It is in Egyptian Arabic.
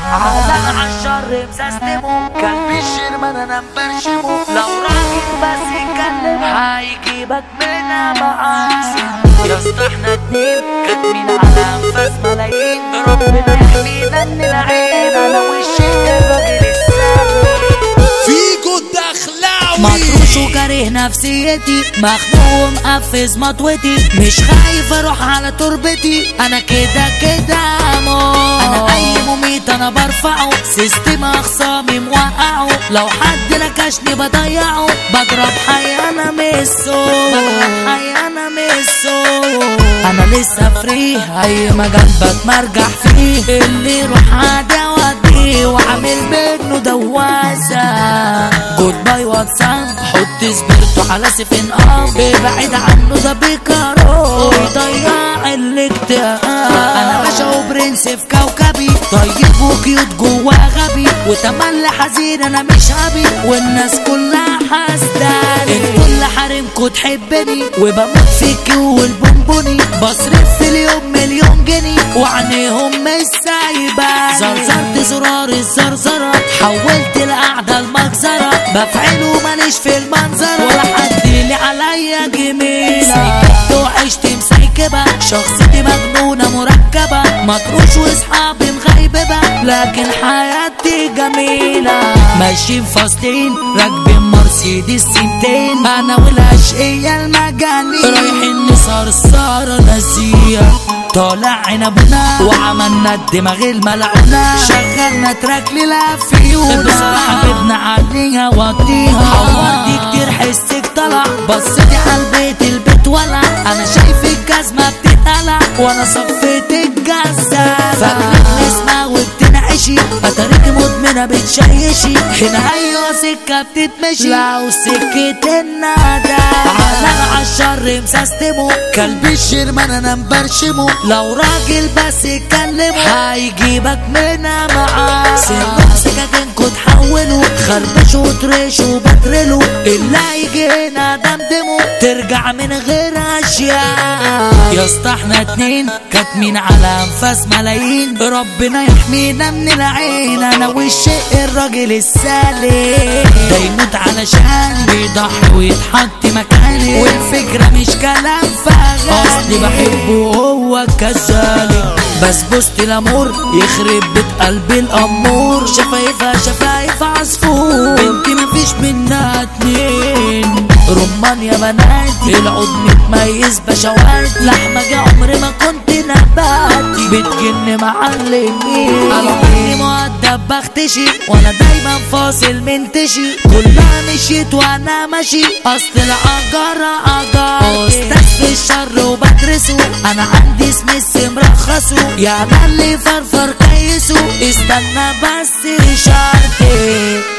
على عالشر مسستمه كلب الشرمان انا مبرشمه لو راجل بس يتكلم هيجيبك منها معاه يا اسطى احنا اتنين كاتمين على انفاس ملايين ربنا يحمينا من العين انا وشي الراجل السالم فيجو الدخلاوي مطروش وكاره نفسيتي مخنوق مقفز مطوتي مش خايف اروح على تربتي انا كده كده موت انا اي مميت انا برفعه سيستم اخصامي موقعه لو حد نكشني بضيعه بضرب حي انا ميسو بضرب حي انا ميسو انا لسه فري اي مجال بتمرجح فيه اللي يروح عادي اوديه وعامل منه دواسه جود باي واتساب حط سبيرتو على سفن اب ابعد عنه ده بيكارو ويضيع الاكتئاب انا باشا وبرنس في كوكبي طيب وكيوت جوا غبي وتملي حزين انا مش غبي والناس كلها حاسداني الكل حارمكوا تحبني وبموت فيكي والبونبوني بصرف في اليوم مليون جنيه وعينيهم مش سايباني زرزرت زرار الزرزرة حولت القعدة المجزرة بفعل وماليش في المنظرة ولا حد لي عليا جميلة سيكت وعشت مسيكبة شخصيتي مجنونة مركبة مطروش واصحابي مغيببة لكن حياتي جميلة ماشيين فاصلين راكبين مرسيدس سنتين انا والاشقية المجانين رايحين نسهر السهرة نسيه طالع عنبنا وعملنا الدماغ الملعونة شغلنا تراك للافيونة بصراحة جبنا عليها وطيها حورتي كتير حسك طلع بصيتي على البيت البيت ولع انا شايف الجزمة بتتقلع وانا صفيت الجزة فاكرك نسمع وبتنعشي اتاريكي مدمنة بتشيشي هنا ايوه سكة بتتمشي لو سكة الندى على العشر مسستمه كلب الشرمان انا مبرشمه لو راجل بس يكلمه هيجيبك منها معاه سيبك سكاكينكوا تحولوا خربشوا وترشوا وبترلوا اللي هيجي هنا دمدمه ترجع من غير اشياء يا اسطى احنا اتنين كاتمين على انفاس ملايين ربنا يحمينا من العين انا والشق الراجل السالم ده يموت علشان بيضحي ويتحط مكاني والفكرة مش كلام فاغاني اصلي بحبه وهو كذلك بس بوست الامور يخرب بيت قلبي الامور شفايفها شفايف عصفور بنتي مفيش منها اتنين رمان يا بناتي العود متميز بشوات لحمة عمري ما كنت نباتي بتجن معلمين انا عمري مؤدب بختشي وانا دايما فاصل منتشي كلها مشيت وانا ماشي اصل العجرة عجرة استاذ في الشر وبدرسه انا عندي سميث مرخصه يا اللي فرفر كيسه استنى بس شرطي